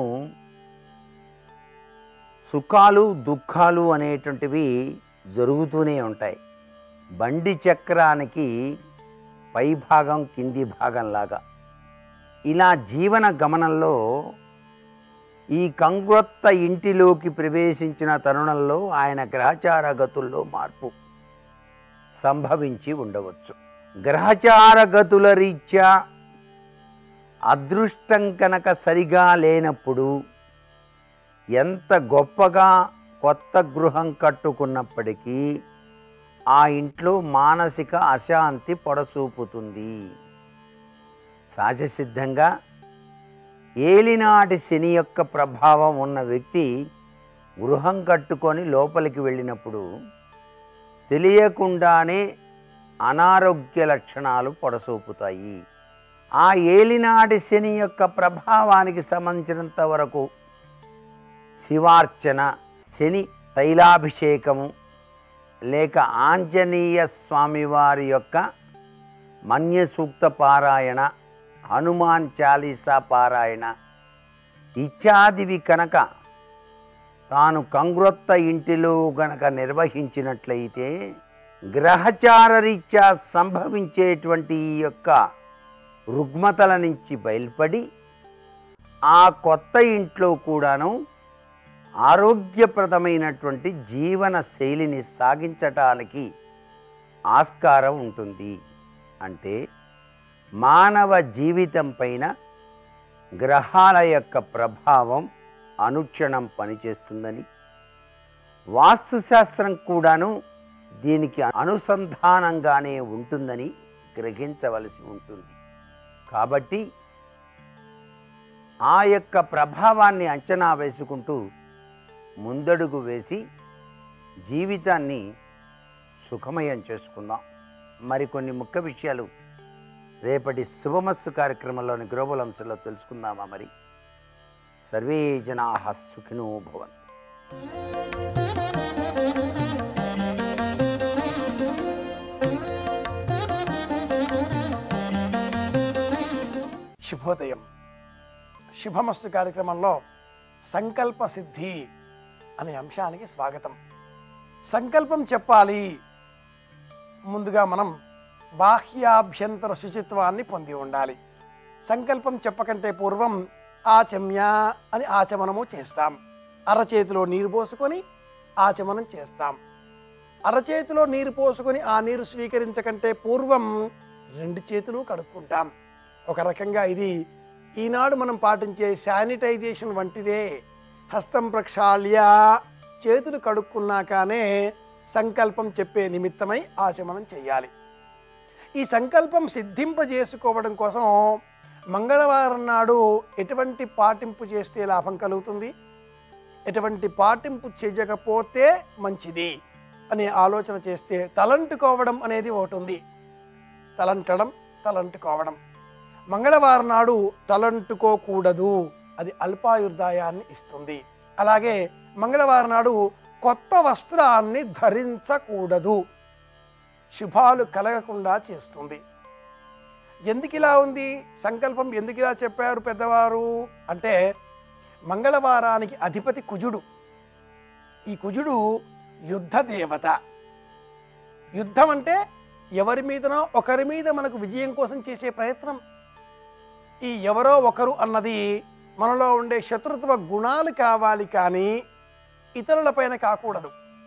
సుఖాలు దుఃఖాలు అనేటువంటివి జరుగుతూనే ఉంటాయి బండి చక్రానికి పై భాగం కింది భాగంలాగా ఇలా జీవన గమనంలో ఈ కంగ్రొత్త ఇంటిలోకి ప్రవేశించిన తరుణంలో ఆయన గ్రహచార గతుల్లో మార్పు సంభవించి ఉండవచ్చు గ్రహచార గతుల రీత్యా అదృష్టం కనుక సరిగా లేనప్పుడు ఎంత గొప్పగా కొత్త గృహం కట్టుకున్నప్పటికీ ఆ ఇంట్లో మానసిక అశాంతి పొడసూపుతుంది సహజసిద్ధంగా ఏలినాటి శని యొక్క ప్రభావం ఉన్న వ్యక్తి గృహం కట్టుకొని లోపలికి వెళ్ళినప్పుడు తెలియకుండానే అనారోగ్య లక్షణాలు పొడసూపుతాయి ఆ ఏలినాటి శని యొక్క ప్రభావానికి సంబంధించినంత వరకు శివార్చన శని తైలాభిషేకము లేక ఆంజనేయ స్వామివారి యొక్క మన్య సూక్త పారాయణ హనుమాన్ చాలీసా పారాయణ ఇత్యాదివి కనుక తాను కంగ్రొత్త ఇంటిలో గనక నిర్వహించినట్లయితే గ్రహచార రీత్యా సంభవించేటువంటి ఈ యొక్క రుగ్మతల నుంచి బయలుపడి ఆ కొత్త ఇంట్లో కూడాను ఆరోగ్యప్రదమైనటువంటి జీవన శైలిని సాగించటానికి ఆస్కారం ఉంటుంది అంటే మానవ జీవితం పైన గ్రహాల యొక్క ప్రభావం అనుక్షణం పనిచేస్తుందని వాస్తుశాస్త్రం కూడాను దీనికి అనుసంధానంగానే ఉంటుందని గ్రహించవలసి ఉంటుంది కాబట్టి ఆ యొక్క ప్రభావాన్ని అంచనా వేసుకుంటూ ముందడుగు వేసి జీవితాన్ని సుఖమయం చేసుకుందాం మరికొన్ని ముఖ్య విషయాలు రేపటి శుభమస్సు కార్యక్రమంలోని గ్లోబల్ అంశంలో తెలుసుకుందామా మరి సర్వే జనా సుఖినో భవంతు శుభోదయం శుభమస్తు కార్యక్రమంలో సంకల్ప సిద్ధి అనే అంశానికి స్వాగతం సంకల్పం చెప్పాలి ముందుగా మనం బాహ్యాభ్యంతర శుచిత్వాన్ని పొంది ఉండాలి సంకల్పం చెప్పకంటే పూర్వం ఆచమ్య అని ఆచమనము చేస్తాం అరచేతిలో నీరు పోసుకొని ఆచమనం చేస్తాం అరచేతిలో నీరు పోసుకొని ఆ నీరు స్వీకరించకంటే పూర్వం రెండు చేతులు కడుక్కుంటాం ఒక రకంగా ఇది ఈనాడు మనం పాటించే శానిటైజేషన్ వంటిదే హస్తం ప్రక్షాళ్య చేతులు కడుక్కున్నాకనే సంకల్పం చెప్పే నిమిత్తమై ఆచమనం చేయాలి ఈ సంకల్పం సిద్ధింపజేసుకోవడం కోసం మంగళవారం నాడు ఎటువంటి పాటింపు చేస్తే లాభం కలుగుతుంది ఎటువంటి పాటింపు చేయకపోతే మంచిది అనే ఆలోచన చేస్తే తలంటుకోవడం అనేది ఒకటి ఉంది తలంటడం తలంటుకోవడం మంగళవారం నాడు తలంటుకోకూడదు అది అల్పాయుర్దాయాన్ని ఇస్తుంది అలాగే మంగళవారం నాడు కొత్త వస్త్రాన్ని ధరించకూడదు శుభాలు కలగకుండా చేస్తుంది ఎందుకు ఇలా ఉంది సంకల్పం ఎందుకు ఇలా చెప్పారు పెద్దవారు అంటే మంగళవారానికి అధిపతి కుజుడు ఈ కుజుడు యుద్ధ దేవత యుద్ధం అంటే ఎవరి మీదనో ఒకరి మీద మనకు విజయం కోసం చేసే ప్రయత్నం ఈ ఎవరో ఒకరు అన్నది మనలో ఉండే శత్రుత్వ గుణాలు కావాలి కానీ ఇతరులపైన కాకూడదు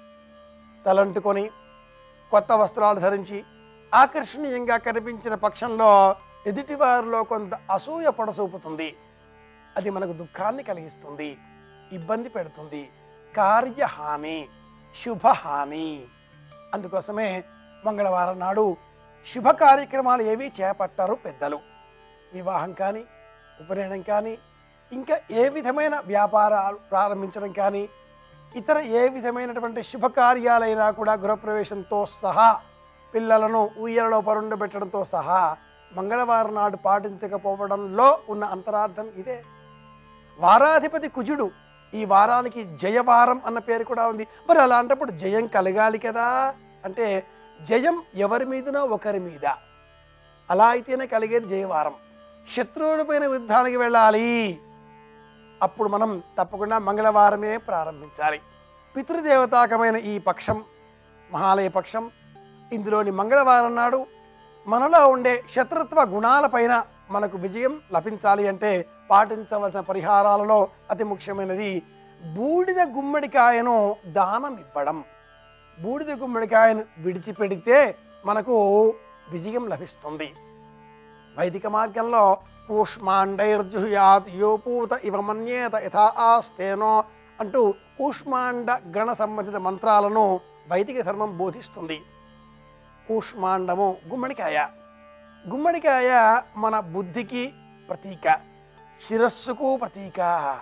తలంటుకొని కొత్త వస్త్రాలు ధరించి ఆకర్షణీయంగా కనిపించిన పక్షంలో ఎదుటివారిలో కొంత అసూయ పొడసూపుతుంది అది మనకు దుఃఖాన్ని కలిగిస్తుంది ఇబ్బంది పెడుతుంది కార్యహాని శుభహాని అందుకోసమే మంగళవారం నాడు శుభ కార్యక్రమాలు ఏవి చేపట్టారు పెద్దలు వివాహం కానీ ఉపనయనం కానీ ఇంకా ఏ విధమైన వ్యాపారాలు ప్రారంభించడం కానీ ఇతర ఏ విధమైనటువంటి శుభకార్యాలైనా కూడా గృహప్రవేశంతో సహా పిల్లలను ఉయ్యలలో పరుండబెట్టడంతో సహా మంగళవారం నాడు పాటించకపోవడంలో ఉన్న అంతరార్థం ఇదే వారాధిపతి కుజుడు ఈ వారానికి జయవారం అన్న పేరు కూడా ఉంది మరి అలాంటప్పుడు జయం కలగాలి కదా అంటే జయం ఎవరి మీదనో ఒకరి మీద అలా అయితేనే కలిగేది జయవారం శత్రువులపైన యుద్ధానికి వెళ్ళాలి అప్పుడు మనం తప్పకుండా మంగళవారమే ప్రారంభించాలి పితృదేవతాకమైన ఈ పక్షం మహాలయ పక్షం ఇందులోని మంగళవారం నాడు మనలో ఉండే శత్రుత్వ గుణాలపైన మనకు విజయం లభించాలి అంటే పాటించవలసిన పరిహారాలలో అతి ముఖ్యమైనది బూడిద గుమ్మడికాయను దానం ఇవ్వడం బూడిద గుమ్మడికాయను విడిచిపెడితే మనకు విజయం లభిస్తుంది వైదిక మార్గంలో కూష్మాండైర్జుహ్యాత్ యోపూత ఇవ మన్యేత యథా ఆస్తేనో అంటూ కూష్మాండ గణ సంబంధిత మంత్రాలను వైదిక ధర్మం బోధిస్తుంది కూష్మాండము గుమ్మడికాయ గుమ్మడికాయ మన బుద్ధికి ప్రతీక శిరస్సుకు ప్రతీక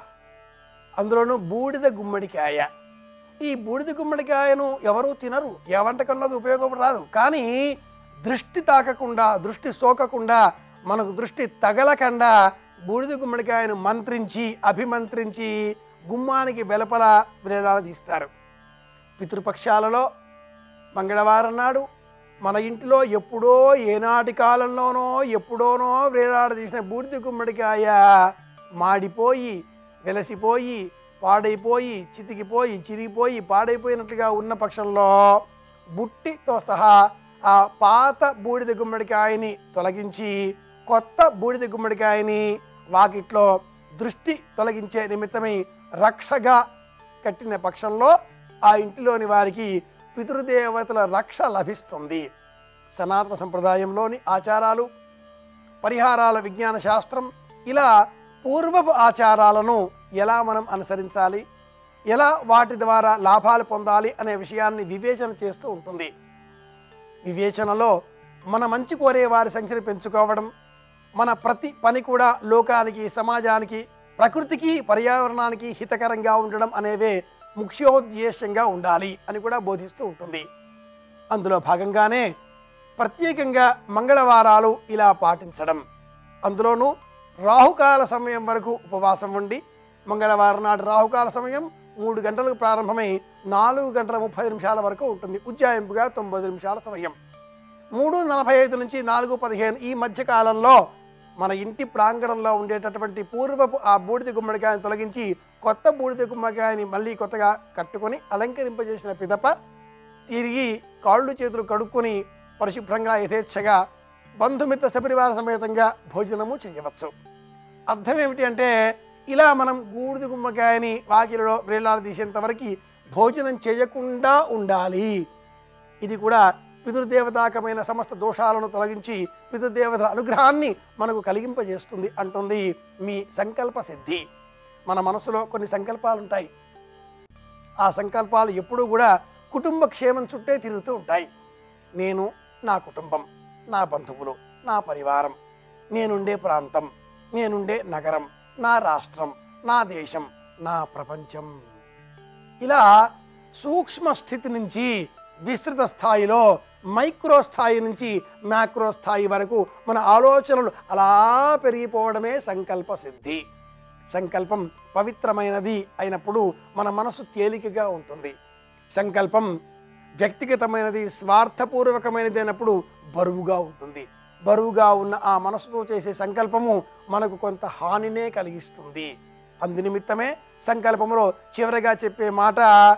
అందులోనూ బూడిద గుమ్మడికాయ ఈ బూడిద గుమ్మడికాయను ఎవరూ తినరు ఏ వంటకంలోకి ఉపయోగం రాదు కానీ దృష్టి తాకకుండా దృష్టి సోకకుండా మనకు దృష్టి తగలకుండా బూడిద గుమ్మడికాయను మంత్రించి అభిమంత్రించి గుమ్మానికి వెలుపల వేలాడదీస్తారు పితృపక్షాలలో మంగళవారం నాడు మన ఇంటిలో ఎప్పుడో ఏనాటి కాలంలోనో ఎప్పుడోనో వేలాడదీసిన బూడిద గుమ్మడికాయ మాడిపోయి వెలసిపోయి పాడైపోయి చితికిపోయి చిరిగిపోయి పాడైపోయినట్లుగా ఉన్న పక్షంలో బుట్టితో సహా ఆ పాత బూడిద గుమ్మడికాయని తొలగించి కొత్త బూడిద గుమ్మడికాయని వాకిట్లో దృష్టి తొలగించే నిమిత్తమై రక్షగా కట్టిన పక్షంలో ఆ ఇంటిలోని వారికి పితృదేవతల రక్ష లభిస్తుంది సనాతన సంప్రదాయంలోని ఆచారాలు పరిహారాల విజ్ఞాన శాస్త్రం ఇలా పూర్వపు ఆచారాలను ఎలా మనం అనుసరించాలి ఎలా వాటి ద్వారా లాభాలు పొందాలి అనే విషయాన్ని వివేచన చేస్తూ ఉంటుంది వివేచనలో మన మంచి కోరే వారి సంఖ్యను పెంచుకోవడం మన ప్రతి పని కూడా లోకానికి సమాజానికి ప్రకృతికి పర్యావరణానికి హితకరంగా ఉండడం అనేవే ముఖ్యోద్దేశంగా ఉండాలి అని కూడా బోధిస్తూ ఉంటుంది అందులో భాగంగానే ప్రత్యేకంగా మంగళవారాలు ఇలా పాటించడం అందులోనూ రాహుకాల సమయం వరకు ఉపవాసం ఉండి మంగళవారం నాటి రాహుకాల సమయం మూడు గంటలకు ప్రారంభమై నాలుగు గంటల ముప్పై నిమిషాల వరకు ఉంటుంది ఉజ్జాయింపుగా తొంభై నిమిషాల సమయం మూడు నలభై ఐదు నుంచి నాలుగు పదిహేను ఈ మధ్య కాలంలో మన ఇంటి ప్రాంగణంలో ఉండేటటువంటి పూర్వపు ఆ బూడిద గుమ్మడికాయని తొలగించి కొత్త బూడిద గుమ్మడికాయని మళ్ళీ కొత్తగా కట్టుకొని అలంకరింపజేసిన పిదప తిరిగి కాళ్ళు చేతులు కడుక్కొని పరిశుభ్రంగా యథేచ్ఛగా బంధుమిత్ర సపరివార సమేతంగా భోజనము చేయవచ్చు అర్థం ఏమిటి అంటే ఇలా మనం గూడిద గుమ్మకాయని వాకిలలో వేలాడదీసేంత వరకు భోజనం చేయకుండా ఉండాలి ఇది కూడా పితృదేవతాకమైన సమస్త దోషాలను తొలగించి పితృదేవతల అనుగ్రహాన్ని మనకు కలిగింపజేస్తుంది అంటుంది మీ సంకల్ప సిద్ధి మన మనసులో కొన్ని సంకల్పాలు ఉంటాయి ఆ సంకల్పాలు ఎప్పుడూ కూడా కుటుంబ క్షేమం చుట్టే తిరుగుతూ ఉంటాయి నేను నా కుటుంబం నా బంధువులు నా పరివారం నేనుండే ప్రాంతం నేనుండే నగరం నా రాష్ట్రం నా దేశం నా ప్రపంచం ఇలా సూక్ష్మ స్థితి నుంచి విస్తృత స్థాయిలో మైక్రో స్థాయి నుంచి మ్యాక్రో స్థాయి వరకు మన ఆలోచనలు అలా పెరిగిపోవడమే సంకల్ప సిద్ధి సంకల్పం పవిత్రమైనది అయినప్పుడు మన మనసు తేలికగా ఉంటుంది సంకల్పం వ్యక్తిగతమైనది స్వార్థపూర్వకమైనది అయినప్పుడు బరువుగా ఉంటుంది బరువుగా ఉన్న ఆ మనసుతో చేసే సంకల్పము మనకు కొంత హానినే కలిగిస్తుంది అందునిమిత్తమే సంకల్పములో చివరగా చెప్పే మాట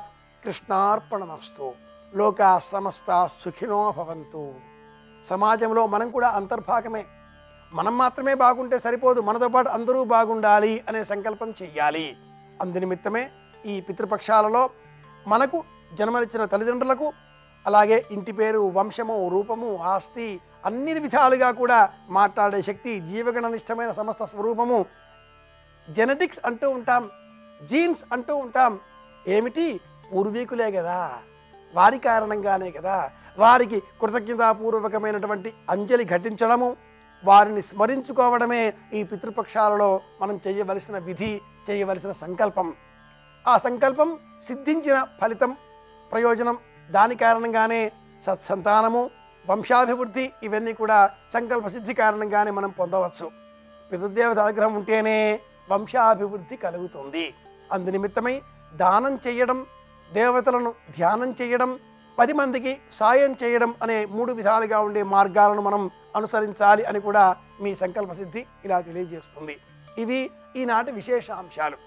కృష్ణార్పణమస్తు లోకా సమస్త సుఖినో భవంతు సమాజంలో మనం కూడా అంతర్భాగమే మనం మాత్రమే బాగుంటే సరిపోదు మనతో పాటు అందరూ బాగుండాలి అనే సంకల్పం చెయ్యాలి అందునిమిత్తమే ఈ పితృపక్షాలలో మనకు జన్మనిచ్చిన తల్లిదండ్రులకు అలాగే ఇంటి పేరు వంశము రూపము ఆస్తి అన్ని విధాలుగా కూడా మాట్లాడే శక్తి జీవగణనిష్టమైన సమస్త స్వరూపము జెనెటిక్స్ అంటూ ఉంటాం జీన్స్ అంటూ ఉంటాం ఏమిటి పూర్వీకులే కదా వారి కారణంగానే కదా వారికి కృతజ్ఞతాపూర్వకమైనటువంటి అంజలి ఘటించడము వారిని స్మరించుకోవడమే ఈ పితృపక్షాలలో మనం చేయవలసిన విధి చేయవలసిన సంకల్పం ఆ సంకల్పం సిద్ధించిన ఫలితం ప్రయోజనం దాని కారణంగానే సత్సంతానము వంశాభివృద్ధి ఇవన్నీ కూడా సంకల్ప సిద్ధి కారణంగానే మనం పొందవచ్చు పితృదేవత అనుగ్రహం ఉంటేనే వంశాభివృద్ధి కలుగుతుంది అందునిమిత్తమై దానం చేయడం దేవతలను ధ్యానం చేయడం పది మందికి సాయం చేయడం అనే మూడు విధాలుగా ఉండే మార్గాలను మనం అనుసరించాలి అని కూడా మీ సంకల్ప సిద్ధి ఇలా తెలియజేస్తుంది ఇవి ఈనాటి విశేషాంశాలు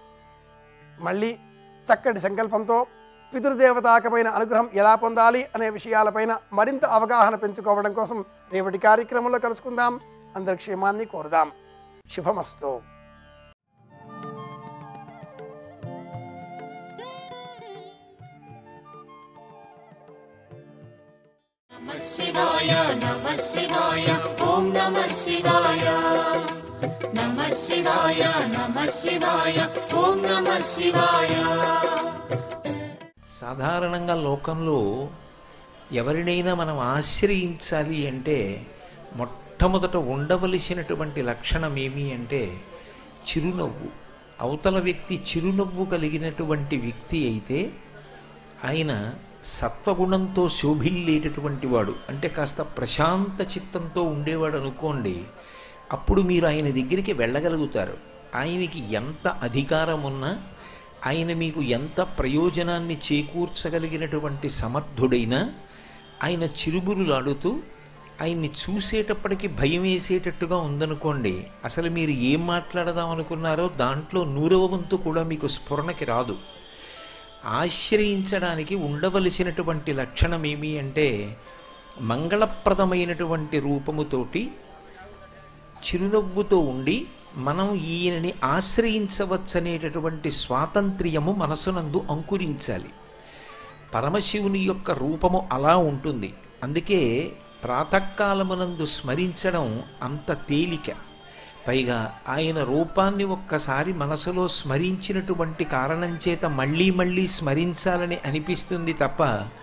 మళ్ళీ చక్కటి సంకల్పంతో పితృదేవతాకమైన అనుగ్రహం ఎలా పొందాలి అనే విషయాలపైన మరింత అవగాహన పెంచుకోవడం కోసం రేపటి కార్యక్రమంలో కలుసుకుందాం అందరి క్షేమాన్ని కోరుదాం శుభమస్తు नमः शिवाय नमः शिवाय ॐ नमः शिवाय नमः शिवाय नमः शिवाय ॐ नमः शिवाय సాధారణంగా లోకంలో ఎవరినైనా మనం ఆశ్రయించాలి అంటే మొట్టమొదట ఉండవలసినటువంటి లక్షణం ఏమి అంటే చిరునవ్వు అవతల వ్యక్తి చిరునవ్వు కలిగినటువంటి వ్యక్తి అయితే ఆయన సత్వగుణంతో శోభిల్లేటటువంటి వాడు అంటే కాస్త ప్రశాంత చిత్తంతో ఉండేవాడు అనుకోండి అప్పుడు మీరు ఆయన దగ్గరికి వెళ్ళగలుగుతారు ఆయనకి ఎంత అధికారం ఉన్నా ఆయన మీకు ఎంత ప్రయోజనాన్ని చేకూర్చగలిగినటువంటి సమర్థుడైనా ఆయన చిరుబురులాడుతూ ఆయన్ని చూసేటప్పటికి భయం వేసేటట్టుగా ఉందనుకోండి అసలు మీరు ఏం మాట్లాడదాం అనుకున్నారో దాంట్లో నూరవ వంతు కూడా మీకు స్ఫురణకి రాదు ఆశ్రయించడానికి ఉండవలసినటువంటి లక్షణం ఏమి అంటే మంగళప్రదమైనటువంటి రూపముతోటి చిరునవ్వుతో ఉండి మనం ఈయనని ఆశ్రయించవచ్చనేటటువంటి స్వాతంత్ర్యము మనసునందు అంకురించాలి పరమశివుని యొక్క రూపము అలా ఉంటుంది అందుకే ప్రాతకాలమునందు స్మరించడం అంత తేలిక పైగా ఆయన రూపాన్ని ఒక్కసారి మనసులో స్మరించినటువంటి కారణం చేత మళ్ళీ మళ్ళీ స్మరించాలని అనిపిస్తుంది తప్ప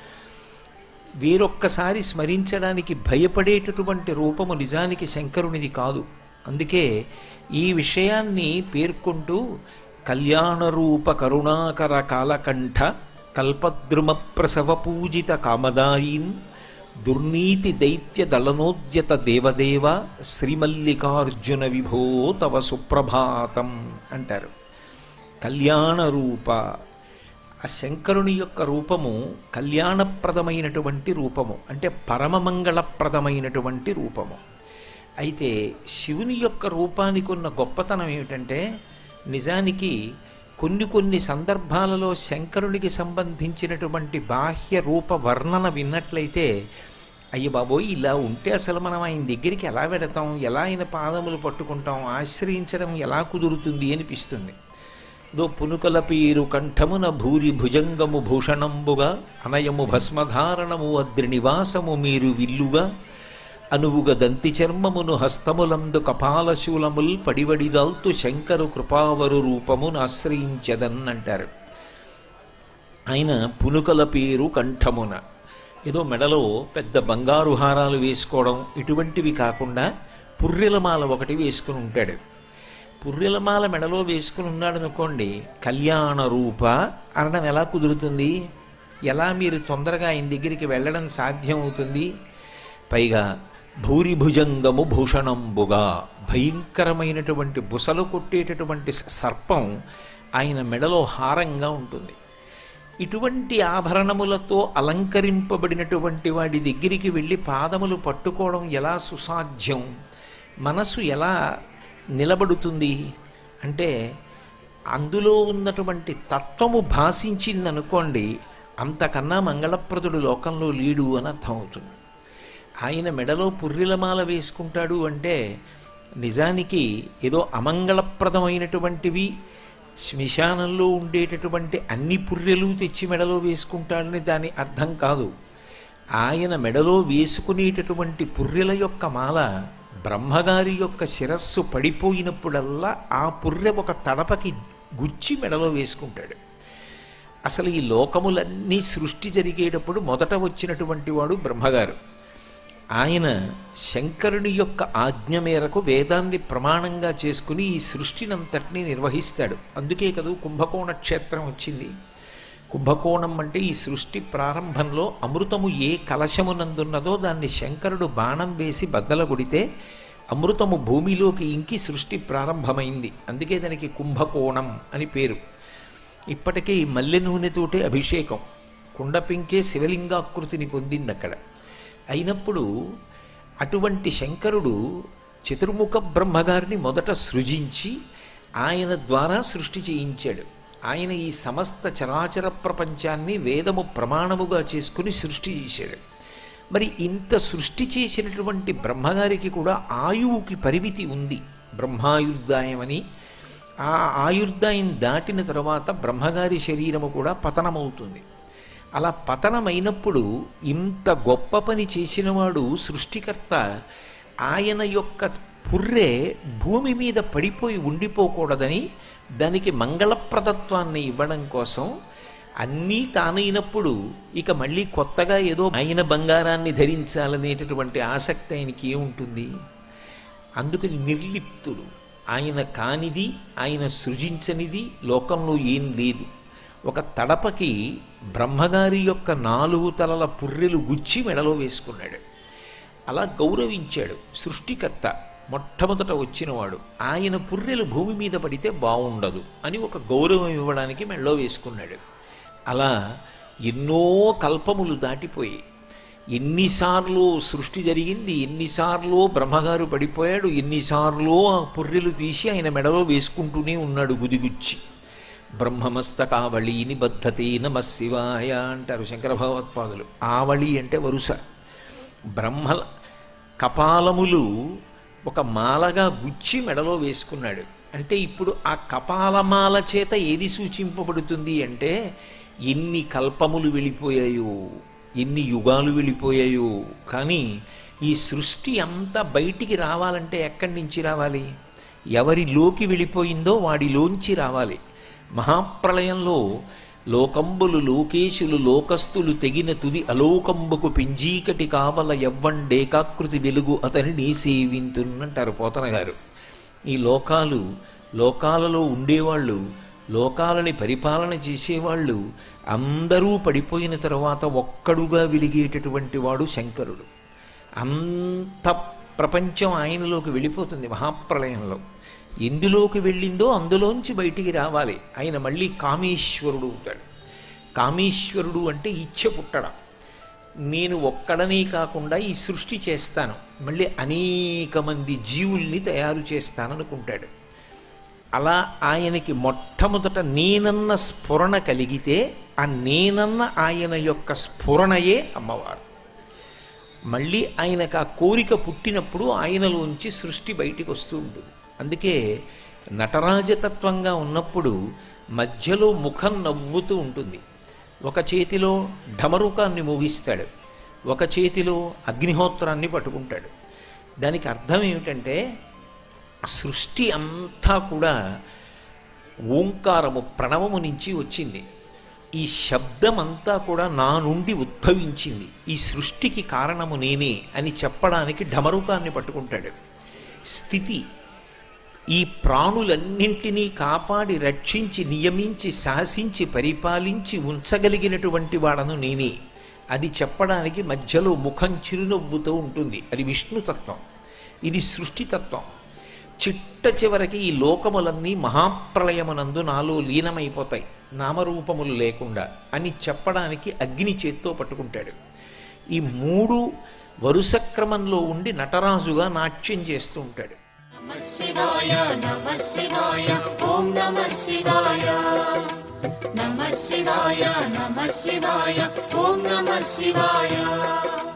వేరొక్కసారి స్మరించడానికి భయపడేటటువంటి రూపము నిజానికి శంకరునిది కాదు అందుకే ఈ విషయాన్ని పేర్కొంటూ కళ్యాణరూప కరుణాకర కాలకంఠ కల్పద్రుమ ప్రసవ పూజిత కామదాయీన్ దుర్నీతి దైత్య దళనోద్యత దేవదేవ శ్రీమల్లికార్జున విభో తవ సుప్రభాతం అంటారు కళ్యాణ రూప ఆ శంకరుని యొక్క రూపము కళ్యాణప్రదమైనటువంటి రూపము అంటే పరమమంగళప్రదమైనటువంటి రూపము అయితే శివుని యొక్క రూపానికి ఉన్న గొప్పతనం ఏమిటంటే నిజానికి కొన్ని కొన్ని సందర్భాలలో శంకరునికి సంబంధించినటువంటి బాహ్య రూప వర్ణన విన్నట్లయితే అయ్య బాబోయ్ ఇలా ఉంటే అసలు మనం ఆయన దగ్గరికి ఎలా వెడతాం ఎలా ఆయన పాదములు పట్టుకుంటాం ఆశ్రయించడం ఎలా కుదురుతుంది అనిపిస్తుంది దో పునుకల పీరు కంఠమున భూరి భుజంగము భూషణంబుగా అనయము భస్మధారణము అద్రి నివాసము మీరు విల్లుగా అనువుగ దంతి చర్మమును హస్తములందు కపాలశూలముల్ పడివడిదాల్తు శంకరు కృపావరు రూపమును ఆశ్రయించదన్ అంటారు ఆయన పునుకల పేరు కంఠమున ఏదో మెడలో పెద్ద బంగారు హారాలు వేసుకోవడం ఇటువంటివి కాకుండా పుర్రెలమాల ఒకటి వేసుకుని ఉంటాడు పుర్రెలమాల మెడలో వేసుకుని ఉన్నాడు అనుకోండి కళ్యాణ రూప అనడం ఎలా కుదురుతుంది ఎలా మీరు తొందరగా ఆయన దగ్గరికి వెళ్ళడం సాధ్యం అవుతుంది పైగా భూరిభుజంగము భూషణంబుగా భయంకరమైనటువంటి బుసలు కొట్టేటటువంటి సర్పం ఆయన మెడలో హారంగా ఉంటుంది ఇటువంటి ఆభరణములతో అలంకరింపబడినటువంటి వాడి దగ్గరికి వెళ్ళి పాదములు పట్టుకోవడం ఎలా సుసాధ్యం మనసు ఎలా నిలబడుతుంది అంటే అందులో ఉన్నటువంటి తత్వము భాషించిందనుకోండి అంతకన్నా మంగళప్రదుడు లోకంలో లేడు అని అర్థమవుతుంది ఆయన మెడలో పుర్రిలమాల వేసుకుంటాడు అంటే నిజానికి ఏదో అమంగళప్రదమైనటువంటివి శ్మశానంలో ఉండేటటువంటి అన్ని పుర్రెలు తెచ్చి మెడలో వేసుకుంటాడని దాని అర్థం కాదు ఆయన మెడలో వేసుకునేటటువంటి పుర్రెల యొక్క మాల బ్రహ్మగారి యొక్క శిరస్సు పడిపోయినప్పుడల్లా ఆ పుర్రె ఒక తడపకి గుచ్చి మెడలో వేసుకుంటాడు అసలు ఈ లోకములన్నీ సృష్టి జరిగేటప్పుడు మొదట వచ్చినటువంటి వాడు బ్రహ్మగారు ఆయన శంకరుని యొక్క ఆజ్ఞ మేరకు వేదాన్ని ప్రమాణంగా చేసుకుని ఈ సృష్టినంతటినీ నిర్వహిస్తాడు అందుకే కదూ కుంభకోణ క్షేత్రం వచ్చింది కుంభకోణం అంటే ఈ సృష్టి ప్రారంభంలో అమృతము ఏ కలశమునందున్నదో దాన్ని శంకరుడు బాణం వేసి బద్దలగొడితే అమృతము భూమిలోకి ఇంకి సృష్టి ప్రారంభమైంది అందుకే దానికి కుంభకోణం అని పేరు ఇప్పటికీ మల్లె నూనెతోటే అభిషేకం కుండపింకే శివలింగాకృతిని పొందింది అక్కడ అయినప్పుడు అటువంటి శంకరుడు చతుర్ముఖ బ్రహ్మగారిని మొదట సృజించి ఆయన ద్వారా సృష్టి చేయించాడు ఆయన ఈ సమస్త చరాచర ప్రపంచాన్ని వేదము ప్రమాణముగా చేసుకుని సృష్టి చేశాడు మరి ఇంత సృష్టి చేసినటువంటి బ్రహ్మగారికి కూడా ఆయువుకి పరిమితి ఉంది బ్రహ్మాయుర్దాయం అని ఆ ఆయుర్దాయం దాటిన తర్వాత బ్రహ్మగారి శరీరము కూడా పతనమవుతుంది అలా పతనమైనప్పుడు ఇంత గొప్ప పని చేసినవాడు సృష్టికర్త ఆయన యొక్క పుర్రె భూమి మీద పడిపోయి ఉండిపోకూడదని దానికి మంగళప్రదత్వాన్ని ఇవ్వడం కోసం అన్నీ తానైనప్పుడు ఇక మళ్ళీ కొత్తగా ఏదో ఆయన బంగారాన్ని ధరించాలనేటటువంటి ఆసక్తి ఆయనకి ఏముంటుంది అందుకని నిర్లిప్తుడు ఆయన కానిది ఆయన సృజించనిది లోకంలో ఏం లేదు ఒక తడపకి బ్రహ్మగారి యొక్క నాలుగు తలల పుర్రెలు గుచ్చి మెడలో వేసుకున్నాడు అలా గౌరవించాడు సృష్టికర్త మొట్టమొదట వచ్చినవాడు ఆయన పుర్రెలు భూమి మీద పడితే బాగుండదు అని ఒక గౌరవం ఇవ్వడానికి మెడలో వేసుకున్నాడు అలా ఎన్నో కల్పములు దాటిపోయి ఎన్నిసార్లు సృష్టి జరిగింది ఎన్నిసార్లు బ్రహ్మగారు పడిపోయాడు ఎన్నిసార్లు ఆ పుర్రెలు తీసి ఆయన మెడలో వేసుకుంటూనే ఉన్నాడు గుదిగుచ్చి బ్రహ్మమస్తకావళి నిబద్ధతే నమ శివాయ అంటారు శంకర భగవత్పాదులు ఆవళి అంటే వరుస బ్రహ్మ కపాలములు ఒక మాలగా గుచ్చి మెడలో వేసుకున్నాడు అంటే ఇప్పుడు ఆ కపాలమాల చేత ఏది సూచింపబడుతుంది అంటే ఎన్ని కల్పములు వెళ్ళిపోయాయో ఎన్ని యుగాలు వెళ్ళిపోయాయో కానీ ఈ సృష్టి అంతా బయటికి రావాలంటే ఎక్కడి నుంచి రావాలి ఎవరిలోకి వెళ్ళిపోయిందో వాడిలోంచి రావాలి మహాప్రళయంలో లోకంబులు లోకేశులు లోకస్తులు తెగిన తుది అలోకంబుకు పింజీకటి కావల ఎవ్వండేకాకృతి వెలుగు అతనిని సేవింతున్నంటారు పోతన గారు ఈ లోకాలు లోకాలలో ఉండేవాళ్ళు లోకాలని పరిపాలన చేసేవాళ్ళు అందరూ పడిపోయిన తర్వాత ఒక్కడుగా వెలిగేటటువంటి వాడు శంకరుడు అంత ప్రపంచం ఆయనలోకి వెళ్ళిపోతుంది మహాప్రళయంలో ఎందులోకి వెళ్ళిందో అందులోంచి బయటికి రావాలి ఆయన మళ్ళీ కామేశ్వరుడు అవుతాడు కామేశ్వరుడు అంటే ఇచ్చ పుట్టడం నేను ఒక్కడనే కాకుండా ఈ సృష్టి చేస్తాను మళ్ళీ అనేక మంది జీవుల్ని తయారు చేస్తాననుకుంటాడు అలా ఆయనకి మొట్టమొదట నేనన్న స్ఫురణ కలిగితే ఆ నేనన్న ఆయన యొక్క స్ఫురణయే అమ్మవారు మళ్ళీ ఆయనకు ఆ కోరిక పుట్టినప్పుడు ఆయనలోంచి సృష్టి బయటికి వస్తూ ఉంటుంది అందుకే నటరాజతత్వంగా ఉన్నప్పుడు మధ్యలో ముఖం నవ్వుతూ ఉంటుంది ఒక చేతిలో ఢమరుకాన్ని మోగిస్తాడు ఒక చేతిలో అగ్నిహోత్రాన్ని పట్టుకుంటాడు దానికి అర్థం ఏమిటంటే సృష్టి అంతా కూడా ఓంకారము ప్రణవము నుంచి వచ్చింది ఈ శబ్దం అంతా కూడా నా నుండి ఉద్భవించింది ఈ సృష్టికి కారణము నేనే అని చెప్పడానికి ఢమరుకాన్ని పట్టుకుంటాడు స్థితి ఈ ప్రాణులన్నింటినీ కాపాడి రక్షించి నియమించి శాసించి పరిపాలించి ఉంచగలిగినటువంటి వాడను నేనే అది చెప్పడానికి మధ్యలో ముఖం చిరునవ్వుతూ ఉంటుంది అది విష్ణుతత్వం ఇది సృష్టితత్వం చిట్ట చివరికి ఈ లోకములన్నీ మహాప్రళయమునందు నాలో లీనమైపోతాయి నామరూపములు లేకుండా అని చెప్పడానికి అగ్ని చేత్తో పట్టుకుంటాడు ఈ మూడు వరుస క్రమంలో ఉండి నటరాజుగా నాట్యం చేస్తూ ఉంటాడు नमः शिवाय नमः शिवाय ॐ नमः शिवाय नमः शिवाय नमः शिवाय ॐ नमः शिवाय